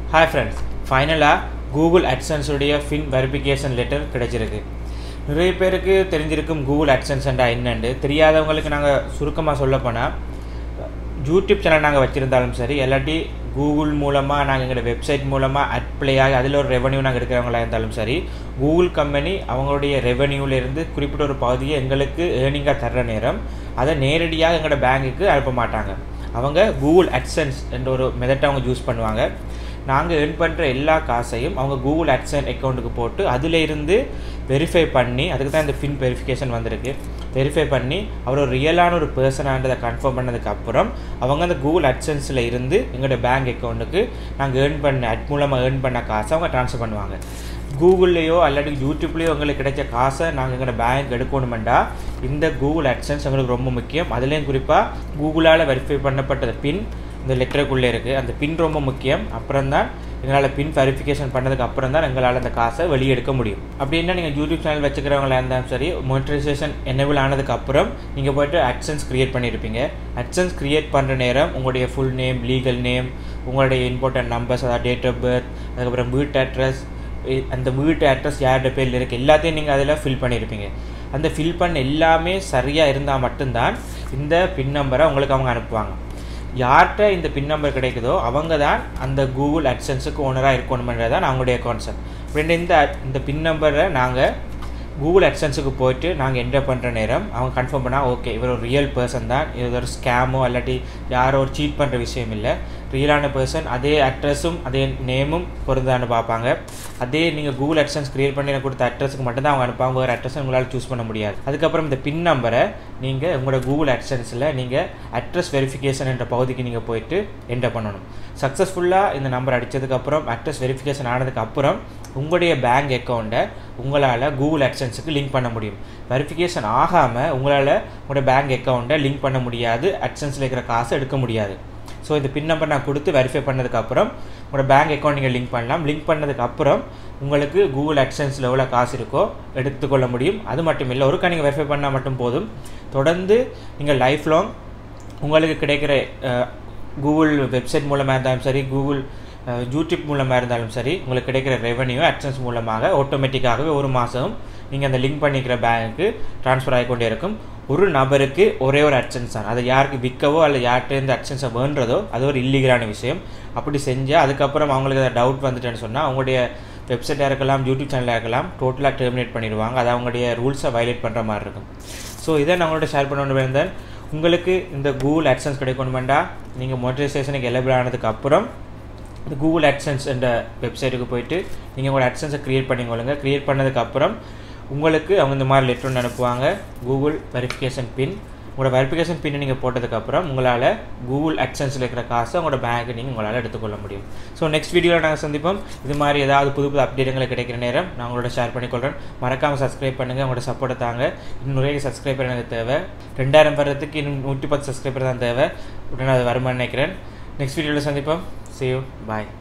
hi friends ஃபைனலாக Google அட்சன்ஸுடைய PIN verification letter கிடைச்சிருக்கு நிறைய பேருக்கு தெரிஞ்சிருக்கும் கூகுள் அட்சன்ஸ்ண்டா என்னண்டு தெரியாதவங்களுக்கு நாங்கள் சுருக்கமாக சொல்ல போனால் யூடியூப் சேனல் நாங்கள் வச்சுருந்தாலும் சரி இல்லாட்டி கூகுள் மூலமாக நாங்கள் எங்களோட வெப்சைட் மூலமாக அப்ளை ஆகி அதில் ஒரு ரெவன்யூ நாங்கள் எடுக்கிறவங்களா இருந்தாலும் சரி கூகுள் கம்பெனி அவங்களுடைய ரெவன்யூலேருந்து குறிப்பிட்ட ஒரு பகுதியை எங்களுக்கு ஏர்னிங்காக தர்ற நேரம் அதை நேரடியாக எங்களோட பேங்குக்கு அனுப்ப மாட்டாங்க அவங்க கூகுள் அட்சன்ஸ் என்ற ஒரு மெத்தட்டை அவங்க யூஸ் பண்ணுவாங்க நாங்கள் ஏர்ன் பண்ணுற எல்லா காசையும் அவங்க கூகுள் அட்சன் அக்கௌண்ட்டுக்கு போட்டு அதில் இருந்து வெரிஃபை பண்ணி அதுக்கு தான் இந்த ஃபின் வெரிஃபிகேஷன் வந்திருக்கு வெரிஃபை பண்ணி அவர் ஒரு ரியலான ஒரு பர்சனான்றதை கன்ஃபார்ம் பண்ணதுக்கு அப்புறம் அவங்க அந்த கூகுள் அட்சன்ஸில் இருந்து எங்களோட பேங்க் அக்கௌண்ட்டுக்கு நாங்கள் ஏர்ன் பண்ண அட் மூலமாக ஏர்ன் பண்ண காசை அவங்க ட்ரான்ஸ்ஃபர் பண்ணுவாங்க கூகுள்லேயோ அல்லாட்டி யூடியூப்லேயோ எங்களுக்கு கிடைச்ச காசை நாங்கள் எங்களோட பேங்க் எடுக்கணுமெண்டா இந்த கூகுள் அட்சன்ஸ் எங்களுக்கு ரொம்ப முக்கியம் அதுலேயும் குறிப்பாக கூகுளால் வெரிஃபை பண்ணப்பட்டது பின் இந்த லெட்டருக்குள்ளே இருக்குது அந்த பின் ரொம்ப முக்கியம் அப்புறம் தான் எங்களால் பின் வெரிஃபிகேஷன் பண்ணதுக்கு அப்புறம் தான் எங்களால் அந்த காசை வெளியெடுக்க முடியும் அப்படின்னா நீங்கள் யூடியூப் சேனல் வச்சுக்கிறவங்களா இருந்தாலும் சரி மோனிட்டரைசேஷன் எனேபிள் ஆனதுக்கு அப்புறம் நீங்கள் போய்ட்டு அட்சன்ஸ் க்ரியேட் பண்ணியிருப்பீங்க அட்சன்ஸ் க்ரியேட் பண்ணுற நேரம் உங்களுடைய ஃபுல் நேம் லீகல் நேம் உங்களுடைய இம்பார்ட்டன்ட் நம்பர்ஸ் அதாவது டேட் ஆஃப் பர்த் அதுக்கப்புறம் வீட்டு அட்ரஸ் அந்த வீட்டு அட்ரஸ் யார்கிட்ட பேரில் இருக்குது எல்லாத்தையும் நீங்கள் அதில் ஃபில் பண்ணியிருப்பீங்க அந்த ஃபில் பண்ண எல்லாமே சரியாக இருந்தால் மட்டும்தான் இந்த பின் நம்பரை உங்களுக்கு அவங்க அனுப்புவாங்க யார்கிட்ட இந்த பின் நம்பர் கிடைக்குதோ அவங்க தான் அந்த கூகுள் அட்சன்ஸுக்கு ஓனராக இருக்கணுமன்றது தான் அவங்களுடைய கான்செப்ட் அப்படின்ற இந்த இந்த பின் நம்பரை நாங்கள் கூகுள் அட்சன்ஸுக்கு போயிட்டு நாங்கள் என்டர் பண்ணுற நேரம் அவங்க கன்ஃபார்ம் பண்ணால் ஓகே இவர் ஒரு ரியல் பர்சன் தான் இது ஒரு ஸ்கேமோ இல்லாட்டி யாரோ ஒரு சீட் பண்ணுற விஷயம் இல்லை ரியலான பர்சன் அதே அட்ரஸும் அதே நேமும் பொருந்தான்னு பார்ப்பாங்க அதே நீங்கள் கூகுள் அட்சன்ஸ் க்ரியேட் பண்ணி எனக்கு கொடுத்த அட்ரஸுக்கு மட்டும்தான் அவங்க அனுப்பாங்க ஒரு அட்ரஸை உங்களால் சூஸ் பண்ண முடியாது அதுக்கப்புறம் இந்த பின் நம்பரை நீங்கள் உங்களோட கூகுள் அட்சன்ஸில் நீங்கள் அட்ரஸ் வெரிஃபிகேஷன் என்ற பகுதிக்கு நீங்கள் போயிட்டு என்டர் பண்ணணும் சக்ஸஸ்ஃபுல்லாக இந்த நம்பர் அடித்ததுக்கப்புறம் அட்ரஸ் வெரிஃபிகேஷன் ஆனதுக்கப்புறம் உங்களுடைய பேங்க் அக்கௌண்ட்டை உங்களால் கூகுள் அட்சன்ஸுக்கு லிங்க் பண்ண முடியும் வெரிஃபிகேஷன் ஆகாமல் உங்களால் உங்களோட பேங்க் அக்கௌண்ட்டை லிங்க் பண்ண முடியாது அட்சன்ஸில் இருக்கிற காசை எடுக்க முடியாது ஸோ இந்த பின் நம்பர் நான் கொடுத்து வெரிஃபை பண்ணதுக்கப்புறம் உங்களோட பேங்க் அக்கௌண்ட் நீங்கள் லிங்க் பண்ணலாம் லிங்க் பண்ணதுக்கப்புறம் உங்களுக்கு கூகுள் அட்சன்ஸில் எவ்வளோ காசு இருக்கோ எடுத்துக்கொள்ள முடியும் அது மட்டும் இல்லை ஒருக்கா நீங்கள் வெரிஃபை பண்ணால் மட்டும் போதும் தொடர்ந்து நீங்கள் லைஃப் லாங் உங்களுக்கு கிடைக்கிற கூகுள் வெப்சைட் மூலமாக இருந்தாலும் சரி கூகுள் யூடியூப் மூலமாக இருந்தாலும் சரி உங்களுக்கு கிடைக்கிற ரெவன்யூ அட்சன்ஸ் மூலமாக ஆட்டோமேட்டிக்காகவே ஒரு மாதம் நீங்கள் அந்த லிங்க் பண்ணிக்கிற பேங்க்கு ட்ரான்ஸ்ஃபர் ஆகிக்கொண்டே இருக்கும் ஒரு நபருக்கு ஒரே ஒரு அட்சன்ஸ் தான் அதை யாருக்கு விற்கவோ அல்லது யார்கிட்டேருந்து அட்சன்ஸை வேண்டுறதோ அது ஒரு இல்லீகலான விஷயம் அப்படி செஞ்சால் அதுக்கப்புறம் அவங்களுக்கு அதை டவுட் வந்துட்டேன்னு சொன்னால் அவங்களுடைய வெப்சைட்டாக இருக்கலாம் யூடியூப் சேனலாக இருக்கலாம் டோட்டலாக டெர்மினேட் பண்ணிடுவாங்க அது அவங்களுடைய ரூல்ஸை வயலேட் பண்ணுற மாதிரி இருக்கும் ஸோ இதை நான் உங்கள்கிட்ட ஷேர் பண்ண இருந்தேன் உங்களுக்கு இந்த கூகுள் அட்சன்ஸ் கிடைக்கணுமெண்டா நீங்கள் மோட்டிவேஷனுக்கு எலபிள் ஆனதுக்கு அப்புறம் இந்த கூகுள் அட்சன்ஸ் என்ற வெப்சைட்டுக்கு போயிட்டு நீங்கள் உங்களோட அட்சன்ஸை க்ரியேட் பண்ணிக்கொள்ளுங்க க்ரியேட் பண்ணதுக்கப்புறம் உங்களுக்கு அவங்க இந்த மாதிரி லெட்டர் ஒன்று அனுப்புவாங்க கூகுள் வெரிஃபிகேஷன் பின் உங்களோட வெரிஃபிகேஷன் பின் நீங்கள் போட்டதுக்கப்புறம் உங்களால் கூகுள் அட்சன்ஸில் இருக்கிற காசை உங்களோட பேங்க்கு நீங்கள் உங்களால் எடுத்துக்கொள்ள முடியும் ஸோ நெக்ஸ்ட் வீடியோவில் நாங்கள் சந்திப்போம் இது மாதிரி ஏதாவது புது புது அப்டேட்டுங்களை கிடைக்கிற நேரம் நான் உங்களோட ஷேர் பண்ணிக்கொள்கிறேன் மறக்காமல் சப்ஸ்கிரைப் பண்ணுங்கள் உங்களோட சப்போர்ட்டை தாங்க இன்னும் நிறைய சப்ஸ்கிரைபர் எனக்கு தேவை ரெண்டாயிரம் வர்றதுக்கு இன்னும் நூற்றி பத்து சப்ஸ்கிரைபர் தான் தேவை உடனே அது வருமானு நினைக்கிறேன் நெக்ஸ்ட் வீடியோவில் சந்திப்போம் see you bye